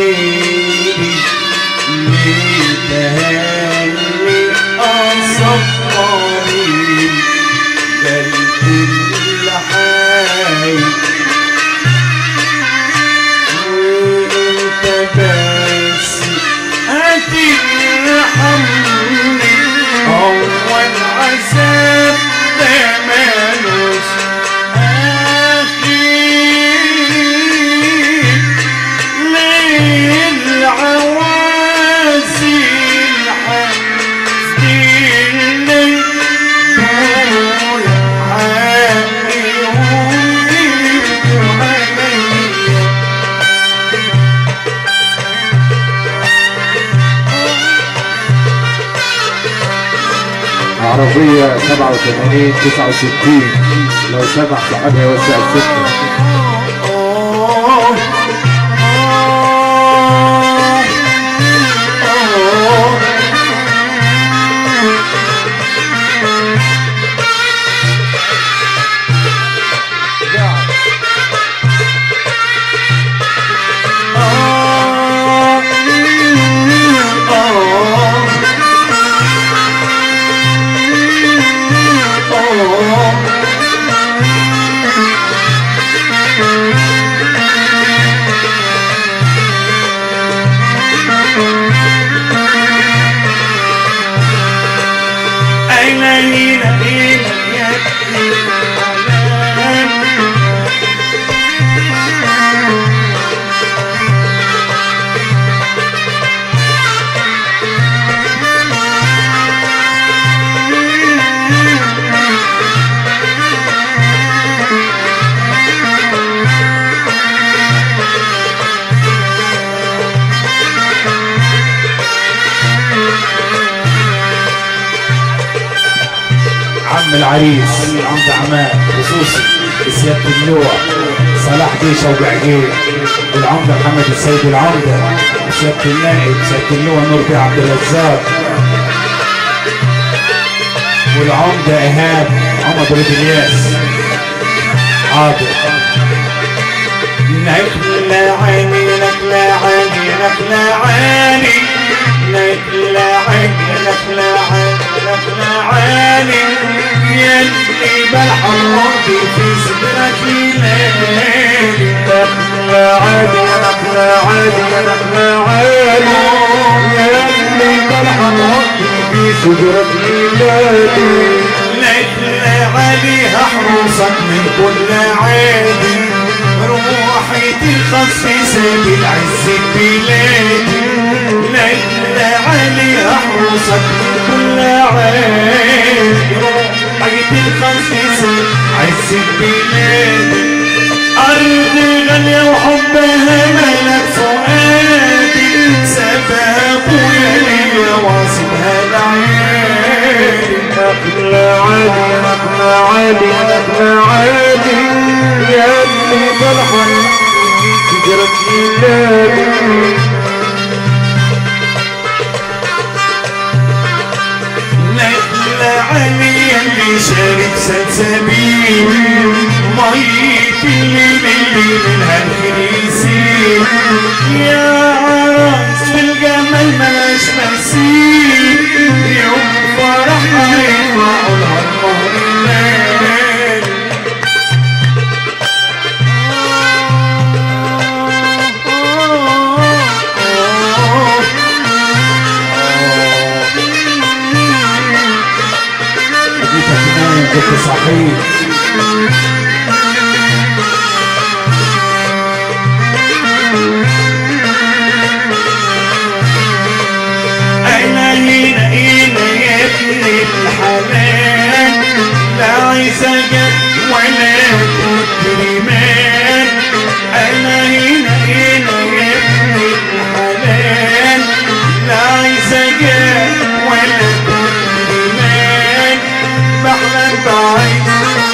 ليلي لتهاني أصفري قلب الحي وانت بس هترحمني اول عذاب ده مالوش اخير للعوازي الحزين دول حقي وعليا عربية 87 69 لو سمح صاحبها يوسع السكة أين هنا هنا يبكي الحنان عم العريس عم عماد خصوصي سيادة اللواء صلاح جيش ابو عقيل العمدة محمد السيد العمدة سيادة النائب سيادة اللواء نور بيه عبد الرزاق والعمدة ايهاب عمر بن الياس حاضر نكلة عيني نكلة عيني نكلة عيني نكلة عيني نكلة عيني نكلة عيني يلي بالحرمتي في صدرك ليلي نكلة عيني نكلة عيني نكلة عيني يلي بالحرمتي في صدرك ليلي نكلة عليها حروسك من كل عيني روحي ترخص في سبيل عز بلادي ليلى عليها حروسك كل عين روحي ترخص في سبيل عز بلادي أرض غالية وحبها ملك فؤادي سبب يا ليلى واصبها العين نقلة عالي نقلة عالي نقلة عالي يا اللي بالحن تجرك ميلادي نقلة عالي اللي شارك سلسبيل ميت الليل اللي منها الخريسين يا عراس في الجمال ملاش مثيل يوم فرحها يطلعوا لها المهر الليل جيتك نايم كنت صحيح أنا هنا هنا يا ابن الحلال لا عايز أجد ولا كترمان أنا هنا هنا يا ابن الحلال لا عايز أجد ولا كترمان بحلم بعيش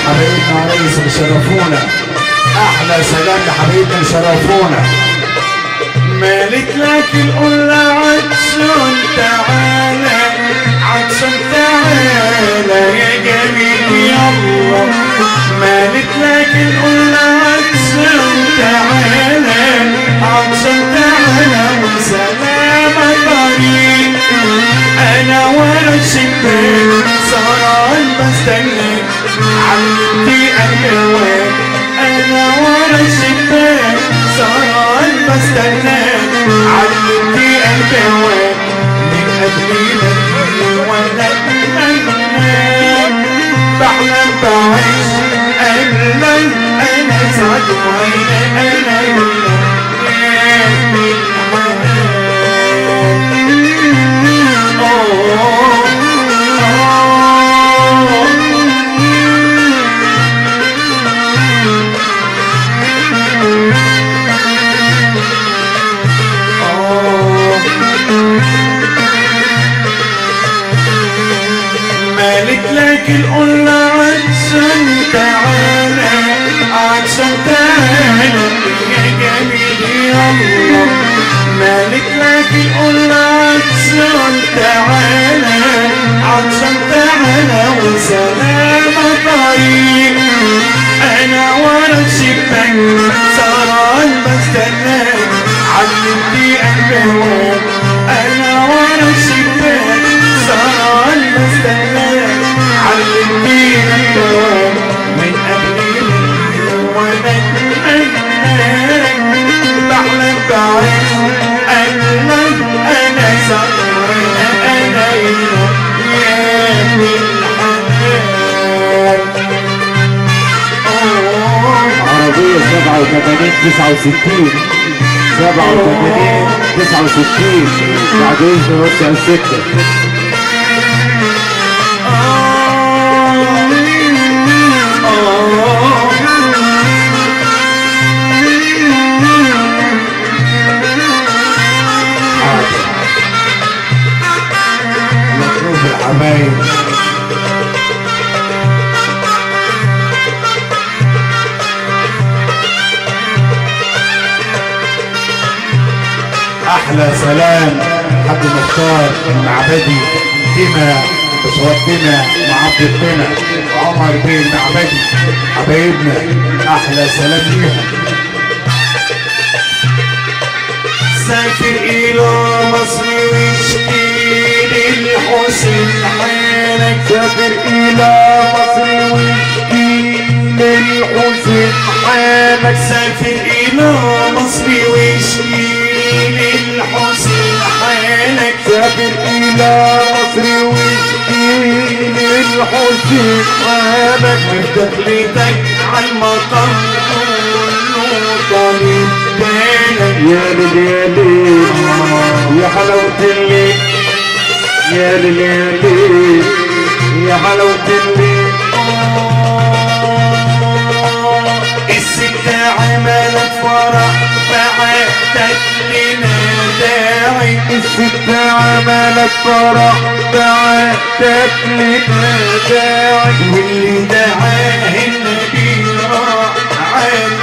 حبايبنا ريس اللي شرفونا احلى سلام لحبايبنا اللي شرفونا مالك لك القلة عطشان تعالى عطشان تعالى يا جميل يلا مالك لك القلة عطشان تعالى عطشان تعالى وسلامة طريق انا ورا الشباك سهران بستناك علمتي الهواك انا ورا الشباك سهران بستناك علمتي الهواك من قبل ما وانا اتمناك بحلم بعيش قبلك انا سعد وانا انا يا من مالك لك القلة عطشان تعالى عطشان تعالى يا جميل يلا مالك لك القلة عطشان تعالى عطشان تعالى وسلامة طريق انا ورا الشباك سهران بستناك علمتي الهواك انا ورا الشباك سهران بستناك علمتي الهواك من قبل وانا اتمناك بحلم بعيش قبلك انا سهران انا يا من الحنان عربية 87 69 87 69 بعد اذن وسع السكة مطلوب الحبايب احلى سلام حد مختار المعبدي ديما بشوات ديما وعبد الديما وعمر بيه المعبدي حبايبنا احلى سلام ليهم سافر إلى مصر واشكي للحسن حالك سافر إلى مصر واشكي للحسن حالك سافر إلى مصر واشكي للحسن حالك سافر إلى مصر واشكي للحسن حالك دخلتك عالمطر كله طالب بالك يا ليل يا ليل يا حلاوة الليل يا ليل يا ليل يا حلاوة الليل الستة عملت فرح بعتك لنا داعي الست عملت فرح بعتك لنا داعي واللي دعاه النبي راح عالي